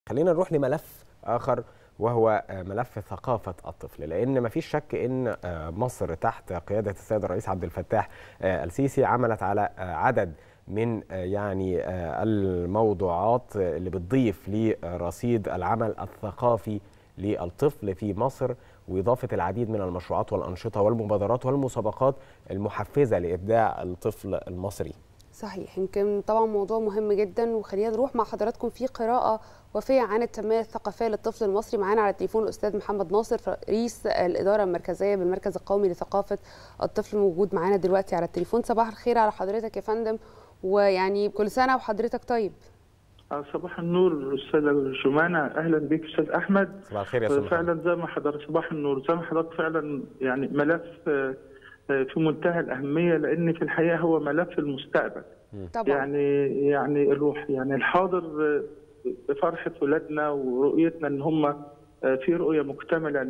خلينا نروح لملف آخر وهو ملف ثقافة الطفل لأن مفيش شك أن مصر تحت قيادة السيد الرئيس عبد الفتاح السيسي عملت على عدد من يعني الموضوعات اللي بتضيف لرصيد العمل الثقافي للطفل في مصر وإضافة العديد من المشروعات والأنشطة والمبادرات والمسابقات المحفزة لإبداع الطفل المصري صحيح يمكن طبعا موضوع مهم جدا وخلينا نروح مع حضراتكم في قراءة وفية عن التنمية الثقافية للطفل المصري معانا على التليفون الأستاذ محمد ناصر رئيس الإدارة المركزية بالمركز القومي لثقافة الطفل موجود معانا دلوقتي على التليفون صباح الخير على حضرتك يا فندم ويعني كل سنة وحضرتك طيب صباح النور استاذه جمانه اهلا بك استاذ احمد صباح الخير يا استاذ فعلا زي ما حضرتك صباح النور زي ما حضرتك فعلا يعني ملف في منتهى الاهميه لان في الحقيقه هو ملف المستقبل طبعا يعني يعني الروح يعني الحاضر بفرحه ولادنا ورؤيتنا ان هم في رؤيه مكتمله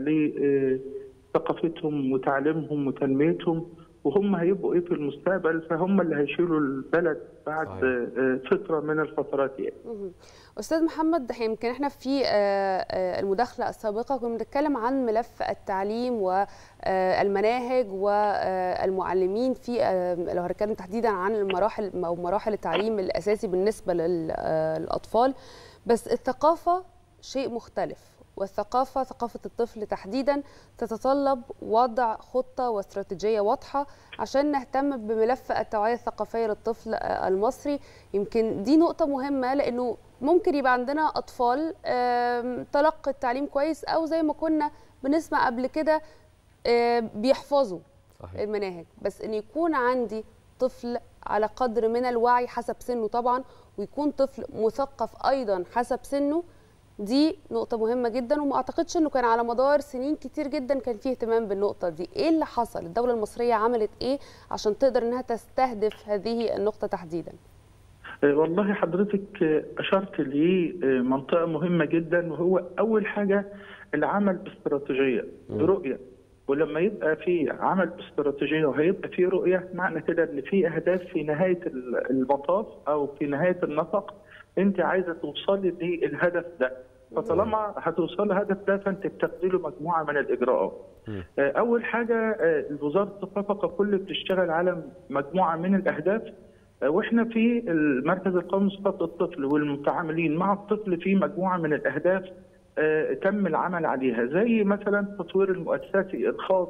لثقافتهم وتعليمهم وتنميتهم وهم هيبقوا ايه في المستقبل فهم اللي هيشيلوا البلد بعد صحيح. فتره من الفترات يعني. استاذ محمد يمكن احنا في المداخله السابقه كنا بنتكلم عن ملف التعليم والمناهج والمعلمين في لو هنتكلم تحديدا عن المراحل او مراحل التعليم الاساسي بالنسبه للاطفال بس الثقافه شيء مختلف والثقافة ثقافة الطفل تحديدا تتطلب وضع خطة واستراتيجية واضحة عشان نهتم بملف التوعية الثقافية للطفل المصري يمكن دي نقطة مهمة لأنه ممكن يبقى عندنا أطفال تلقى التعليم كويس أو زي ما كنا بنسمع قبل كده بيحفظوا صحيح. المناهج بس أن يكون عندي طفل على قدر من الوعي حسب سنه طبعا ويكون طفل مثقف أيضا حسب سنه دي نقطة مهمة جدا وما اعتقدش انه كان على مدار سنين كتير جدا كان فيه اهتمام بالنقطة دي، ايه اللي حصل؟ الدولة المصرية عملت ايه عشان تقدر انها تستهدف هذه النقطة تحديدا؟ والله حضرتك اشرت لمنطقة مهمة جدا وهو اول حاجة العمل باستراتيجية برؤية ولما يبقى في عمل باستراتيجيه وهيبقى في رؤيه معنى كده ان في اهداف في نهايه المطاف او في نهايه النفق انت عايزه توصلي للهدف ده فطالما هتوصل للهدف ده فانت بتاخدي له مجموعه من الاجراءات. اول حاجه وزاره الثقافه ككل بتشتغل على مجموعه من الاهداف واحنا في المركز القومي لثقافه الطفل والمتعاملين مع الطفل في مجموعه من الاهداف تم العمل عليها زي مثلا التطوير المؤسسي الخاص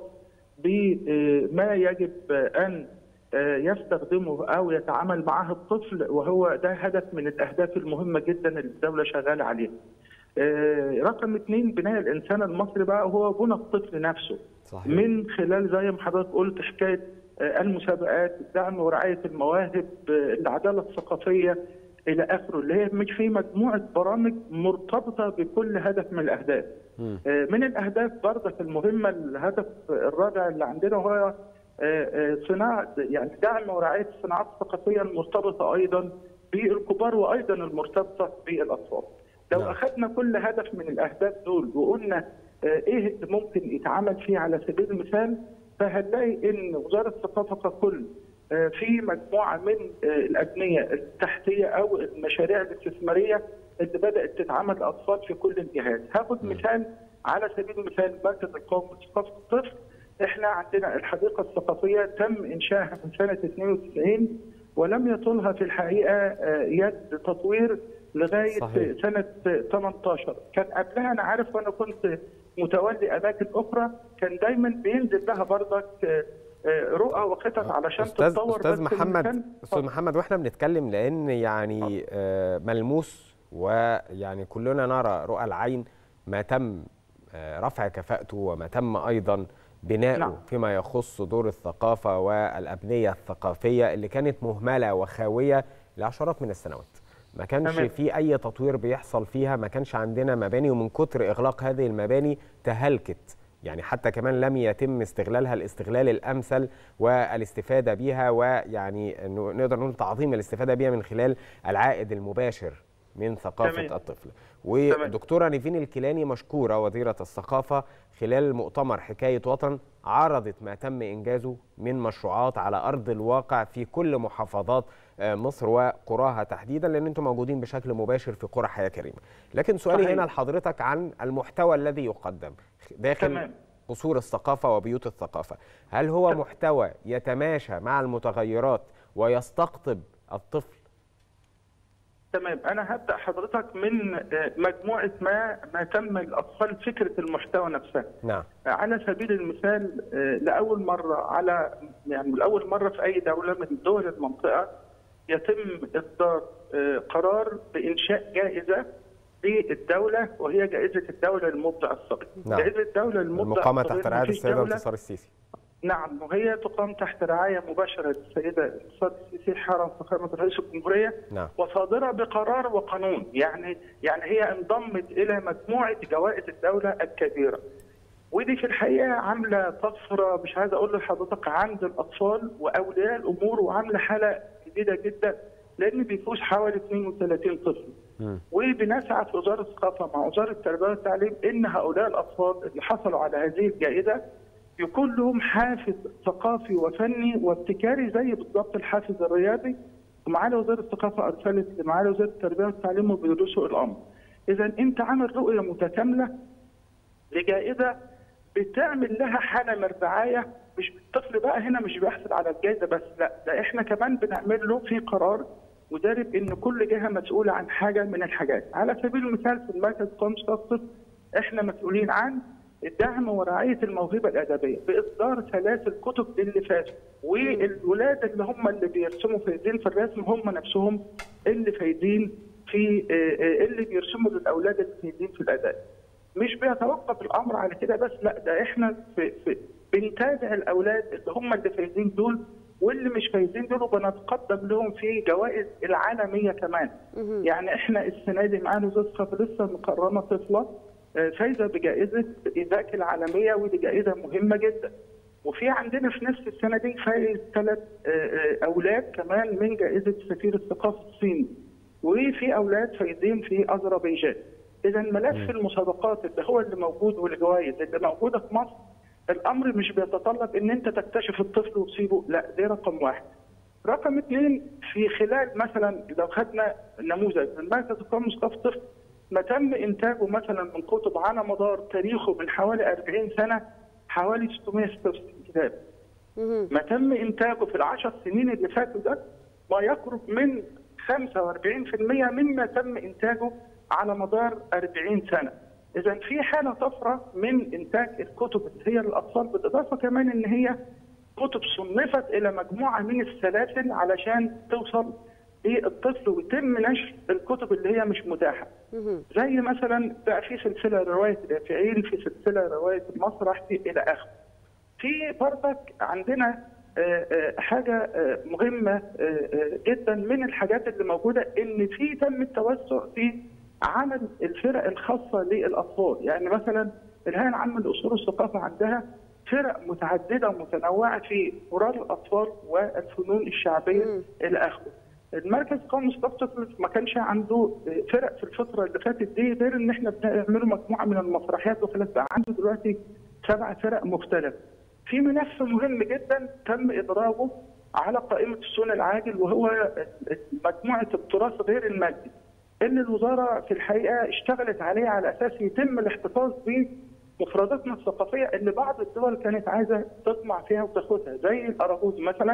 بما يجب ان يستخدمه او يتعامل معه الطفل وهو ده هدف من الاهداف المهمه جدا اللي الدوله شغاله عليها. رقم اثنين بناء الانسان المصري بقى هو بنى الطفل نفسه صحيح. من خلال زي ما حضرتك قلت حكايه المسابقات، الدعم ورعايه المواهب، العداله الثقافيه الى اخره اللي هي مش في مجموعه برامج مرتبطه بكل هدف من الاهداف. م. من الاهداف برضك المهمه الهدف الرابع اللي عندنا هو صناعه يعني دعم ورعايه الصناعات الثقافيه المرتبطه ايضا بالكبار وايضا المرتبطه بالاطفال. لو نعم. اخذنا كل هدف من الاهداف دول وقلنا ايه اللي ممكن يتعمل فيه على سبيل المثال فهنلاقي ان وزاره الثقافه ككل في مجموعه من الابنيه التحتيه او المشاريع الاستثماريه اللي بدات تتعمل لاطفال في كل الجهات، هاخد مثال على سبيل المثال المركز القومي لثقافه الطفل احنا عندنا الحديقه الثقافيه تم انشائها من سنه 92 ولم يطلها في الحقيقه يد تطوير لغايه صحيح. سنه 18 كان قبلها انا عارف وانا كنت متولي اماكن اخرى كان دايما بينزل لها برضك رؤى وخطط علشان أستاذ تتطور استاذ محمد استاذ محمد واحنا بنتكلم لان يعني ملموس ويعني كلنا نرى رؤى العين ما تم رفع كفاءته وما تم ايضا بناؤه نعم. فيما يخص دور الثقافه والابنيه الثقافيه اللي كانت مهمله وخاويه لعشرات من السنوات ما كانش في اي تطوير بيحصل فيها ما كانش عندنا مباني ومن كتر اغلاق هذه المباني تهلكت يعني حتى كمان لم يتم استغلالها الاستغلال الامثل والاستفاده بها ويعني نقدر نقول تعظيم الاستفاده بها من خلال العائد المباشر من ثقافه تمام. الطفل ودكتوره نيفين الكيلاني مشكوره وزيره الثقافه خلال مؤتمر حكايه وطن عرضت ما تم انجازه من مشروعات على ارض الواقع في كل محافظات مصر وقراها تحديدا لان انتم موجودين بشكل مباشر في قرى حياه كريمه لكن سؤالي صحيح. هنا لحضرتك عن المحتوى الذي يقدم داخل تمام. قصور الثقافه وبيوت الثقافه هل هو محتوى يتماشى مع المتغيرات ويستقطب الطفل تمام انا هبدا حضرتك من آه، مجموعه ما ما تم الاطفال فكره المحتوى نفسها نعم على سبيل المثال آه، لاول مره على يعني لاول مره في اي دوله من دول المنطقه يتم اصدار آه، قرار بانشاء جائزه للدوله وهي جائزه الدوله للمبدع الصغير. نعم. جائزه الدوله للمبدع المقامه الصغير تحت رعايه مفيش السيده دولة انتصار السيسي نعم وهي تقام تحت رعاية مباشرة للسيدة انتصار السيسي حرم فخامة رئيس الجمهورية نعم. وصادرة بقرار وقانون يعني يعني هي انضمت إلى مجموعة جوائز الدولة الكبيرة ودي في الحقيقة عاملة طفرة مش عايز أقول لحضرتك عند الأطفال وأولياء الأمور وعاملة حالة جديدة جدا لأن بيفوز حوالي 32 طفل وبنسعى في وزاره الثقافه مع وزاره التربيه والتعليم ان هؤلاء الاطفال اللي حصلوا على هذه الجائزه يكون لهم حافز ثقافي وفني وابتكاري زي بالضبط الحافز الرياضي ومعالي وزاره الثقافه ارسلت لمعالي وزاره التربيه والتعليم وبيدرسوا الامر. اذا انت عامل رؤيه متكامله لجائزه بتعمل لها حاله من الرعايه مش الطفل بقى هنا مش بيحصل على الجائزه بس لا ده احنا كمان بنعمل له في قرار ودارب ان كل جهه مسؤوله عن حاجه من الحاجات على سبيل المثال في المركز القومي للطفل احنا مسؤولين عن الدعم ورعايه الموهبه الادبيه باصدار ثلاث الكتب اللي فاتوا والولاد اللي هم اللي بيرسموا فايزين في الرسم هم نفسهم اللي فايزين في آه، آه، اللي بيرسموا للاولاد اللي فايزين في الاداء مش بيتوقف الامر على كده بس لا ده احنا في, في بنتابع الاولاد اللي هم اللي فايزين دول واللي مش فايزين دول وبنتقدم لهم في جوائز العالميه كمان يعني احنا السنه دي معانا وزاره الثقافه لسه مكرمه طفله آه، فايزه بجائزه ايزاك العالميه ودي جائزه مهمه جدا وفي عندنا في نفس السنه دي فايز ثلاث اولاد كمان من جائزه سفير الثقافه الصيني وفي اولاد فايزين في اذربيجان اذا ملف المسابقات اللي هو اللي موجود والجوائز اللي موجوده في مصر الامر مش بيتطلب ان انت تكتشف الطفل وتسيبه لا دي رقم واحد رقم اثنين في خلال مثلا لو خدنا نموذج من مركز القومي لثقافه الطفل ما تم انتاجه مثلا من كتب على مدار تاريخه من حوالي 40 سنه حوالي 666 كتاب ما تم انتاجه في العشر سنين اللي فاتوا ده ما يقرب من 45% مما تم انتاجه على مدار 40 سنه. اذا في حاله طفره من انتاج الكتب اللي هي للاطفال بالاضافه كمان ان هي كتب صنفت الى مجموعه من السلاسل علشان توصل للطفل ويتم نشر الكتب اللي هي مش متاحه. زي مثلا بقى في سلسله روايه الافعيل في سلسله روايه المسرح في الى اخره. في برضك عندنا آه، آه، حاجه آه، مهمه آه، آه، جدا من الحاجات اللي موجوده ان في تم التوسع في عمل الفرق الخاصه للاطفال، يعني مثلا الهيئه العامه لاصول الثقافه عندها فرق متعدده ومتنوعه في قرار الاطفال والفنون الشعبيه الى اخره. المركز القومي لثقافه الطفل ما كانش عنده فرق في الفتره اللي فاتت دي غير ان احنا بنعمله مجموعه من المسرحيات وخلاص بقى عنده دلوقتي سبع فرق مختلفه. في ملف مهم جدا تم ادراجه على قائمه السنن العاجل وهو مجموعه التراث غير المادي. اللي الوزاره في الحقيقه اشتغلت عليه على اساس يتم الاحتفاظ بمفرداتنا الثقافيه اللي بعض الدول كانت عايزه تطمع فيها وتاخدها زي الاراجوز مثلا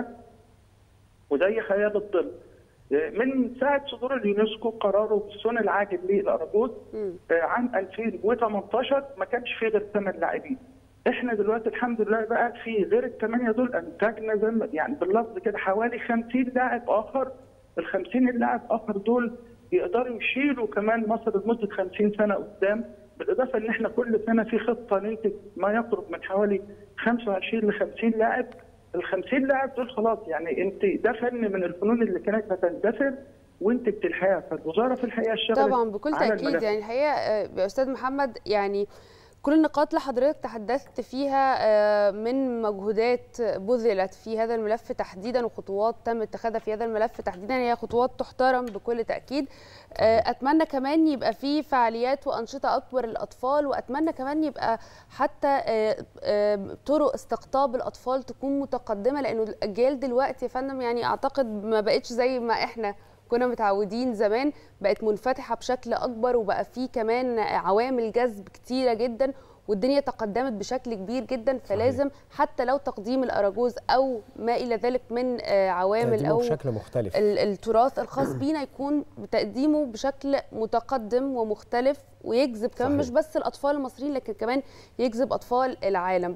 وزي خيال الظل. من ساعه صدور اليونسكو قراره بالسنن العاجل للاراجوز عام 2018 ما كانش فيه غير ثمان لاعبين. احنا دلوقتي الحمد لله بقى في غير الثمانيه دول انتجنا زي ما- يعني باللفظ كده حوالي 50 لاعب اخر ال 50 اللاعب اخر دول يقدروا يشيلوا كمان مصر لمده 50 سنه قدام بالاضافه ان احنا كل سنه في خطه ننتج ما يقرب من حوالي 25 ل 50 لاعب ال 50 لاعب دول خلاص يعني انت ده فن من الفنون اللي كانت هتندثر وانتجت الحياه فالوزاره في الحقيقه اشتغلت طبعا بكل على تاكيد الملف. يعني الحقيقه آه، يا استاذ محمد يعني كل النقاط اللي حضرتك تحدثت فيها من مجهودات بذلت في هذا الملف تحديدا وخطوات تم اتخاذها في هذا الملف تحديدا هي خطوات تحترم بكل تاكيد اتمنى كمان يبقى في فعاليات وانشطه اكبر للاطفال واتمنى كمان يبقى حتى طرق استقطاب الاطفال تكون متقدمه لانه الاجيال دلوقتي يا فندم يعني اعتقد ما بقتش زي ما احنا كنا متعودين زمان بقت منفتحه بشكل اكبر وبقى في كمان عوامل جذب كتيره جدا والدنيا تقدمت بشكل كبير جدا فلازم حتى لو تقديم الاراجوز او ما الى ذلك من عوامل او بشكل مختلف التراث الخاص بينا يكون تقديمه بشكل متقدم ومختلف ويجذب كمان صحيح. مش بس الاطفال المصريين لكن كمان يجذب اطفال العالم